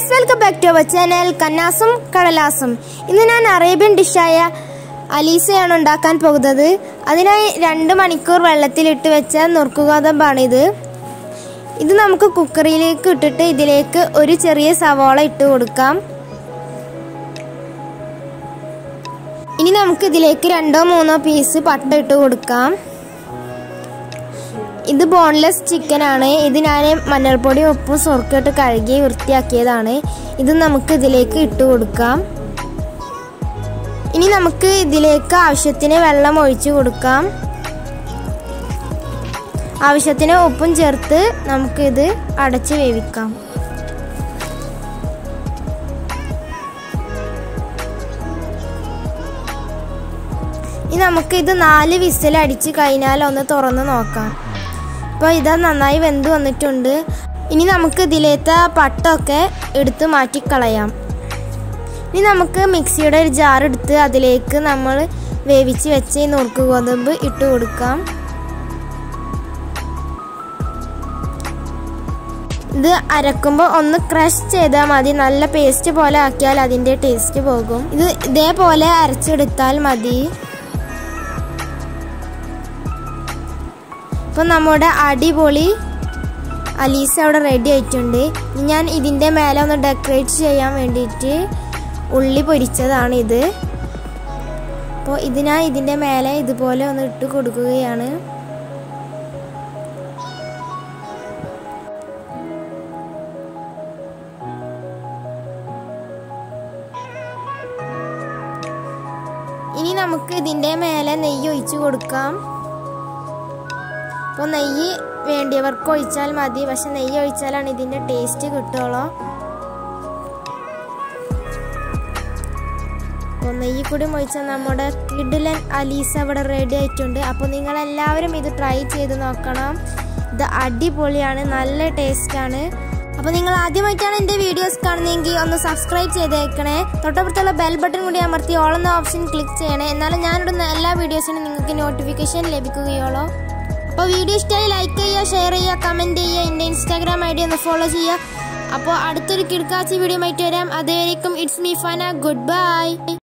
guys welcome back to our channel കന്നാസും കടലാസും ഇന്ന് ഞാൻ അറേബ്യൻ ഡിഷായ അലീസയാണ് ഉണ്ടാക്കാൻ പോകുന്നത് അതിനായി രണ്ട് മണിക്കൂർ വെള്ളത്തിലിട്ട് വെച്ച നുറുക്കുകോതമ്പാണിത് ഇത് നമുക്ക് കുക്കറിലേക്ക് ഇട്ടിട്ട് ഇതിലേക്ക് ഒരു ചെറിയ സവാള ഇട്ട് കൊടുക്കാം ഇനി നമുക്ക് ഇതിലേക്ക് രണ്ടോ മൂന്നോ പീസ് പട്ട ഇട്ട് കൊടുക്കാം ഇത് ബോൺലെസ് ചിക്കൻ ആണ് ഇത് ഞാൻ മഞ്ഞൾപ്പൊടി ഉപ്പും സുറുക്കിട്ട് കഴുകി വൃത്തിയാക്കിയതാണ് ഇത് നമുക്ക് ഇതിലേക്ക് ഇട്ട് കൊടുക്കാം ഇനി നമുക്ക് ഇതിലേക്ക് ആവശ്യത്തിന് വെള്ളം ഒഴിച്ചു കൊടുക്കാം ആവശ്യത്തിന് ഉപ്പും ചേർത്ത് നമുക്കിത് അടച്ച് വേവിക്കാം ഇനി നമുക്ക് ഇത് നാല് വിസിൽ അടിച്ച് കഴിഞ്ഞാൽ ഒന്ന് തുറന്ന് നോക്കാം ഇപ്പോൾ ഇത് നന്നായി വെന്ത് വന്നിട്ടുണ്ട് ഇനി നമുക്ക് ഇതിലേത്തെ പട്ടൊക്കെ എടുത്ത് മാറ്റിക്കളയാം ഇനി നമുക്ക് മിക്സിയുടെ ഒരു ജാർ എടുത്ത് അതിലേക്ക് നമ്മൾ വേവിച്ച് വെച്ച് ഈ നുറുക്ക് ഗോതമ്പ് ഇട്ട് കൊടുക്കാം ഇത് അരക്കുമ്പോൾ ഒന്ന് ക്രഷ് ചെയ്താൽ മതി നല്ല പേസ്റ്റ് പോലെ ആക്കിയാൽ അതിൻ്റെ ടേസ്റ്റ് പോകും ഇത് ഇതേപോലെ അരച്ചെടുത്താൽ മതി ഇപ്പം നമ്മുടെ അടിപൊളി അലീസ അവിടെ റെഡി ആയിട്ടുണ്ട് ഞാൻ ഇതിൻ്റെ മേലെ ഒന്ന് ഡെക്കറേറ്റ് ചെയ്യാൻ വേണ്ടിയിട്ട് ഉള്ളി പൊരിച്ചതാണ് ഇത് അപ്പോൾ ഇത് ഞാൻ ഇതിൻ്റെ മേലെ ഇതുപോലെ ഒന്ന് ഇട്ട് കൊടുക്കുകയാണ് ഇനി നമുക്ക് ഇതിൻ്റെ മേലെ നെയ്യ് ഒഴിച്ച് കൊടുക്കാം അപ്പോൾ നെയ്യ് വേണ്ടിയവർക്ക് ഒഴിച്ചാൽ മതി പക്ഷെ നെയ്യ് ഒഴിച്ചാലാണ് ഇതിൻ്റെ ടേസ്റ്റ് കിട്ടുള്ളൂ അപ്പോൾ നെയ്യ് കൂടി ഒഴിച്ചാൽ നമ്മുടെ കിഡിലൻ അലീസ ഇവിടെ റെഡി ആയിട്ടുണ്ട് അപ്പോൾ നിങ്ങളെല്ലാവരും ഇത് ട്രൈ ചെയ്ത് നോക്കണം ഇത് അടിപൊളിയാണ് നല്ല ടേസ്റ്റാണ് അപ്പോൾ നിങ്ങൾ ആദ്യമായിട്ടാണ് എൻ്റെ വീഡിയോസ് കാണുന്നതെങ്കിൽ ഒന്ന് സബ്സ്ക്രൈബ് ചെയ്തേക്കണേ തൊട്ടപ്പുറത്തുള്ള ബെൽ ബട്ടൺ കൂടി അമർത്തി ഓൾ എന്ന ഓപ്ഷൻ ക്ലിക്ക് ചെയ്യണേ എന്നാലും ഞാനിടുന്ന എല്ലാ വീഡിയോസിനും നിങ്ങൾക്ക് നോട്ടിഫിക്കേഷൻ ലഭിക്കുകയുള്ളൂ അപ്പോൾ വീഡിയോ ഇഷ്ടമായി ലൈക്ക് ചെയ്യുക ഷെയർ ചെയ്യുക കമൻറ്റ് ചെയ്യുക എൻ്റെ ഇൻസ്റ്റാഗ്രാം ഐ ഡി ഒന്ന് ഫോളോ ചെയ്യുക അപ്പോൾ അടുത്തൊരു കിടക്കാച്ചി വീഡിയോ ആയിട്ട് വരാം അതുവരേക്കും it's me Fana good by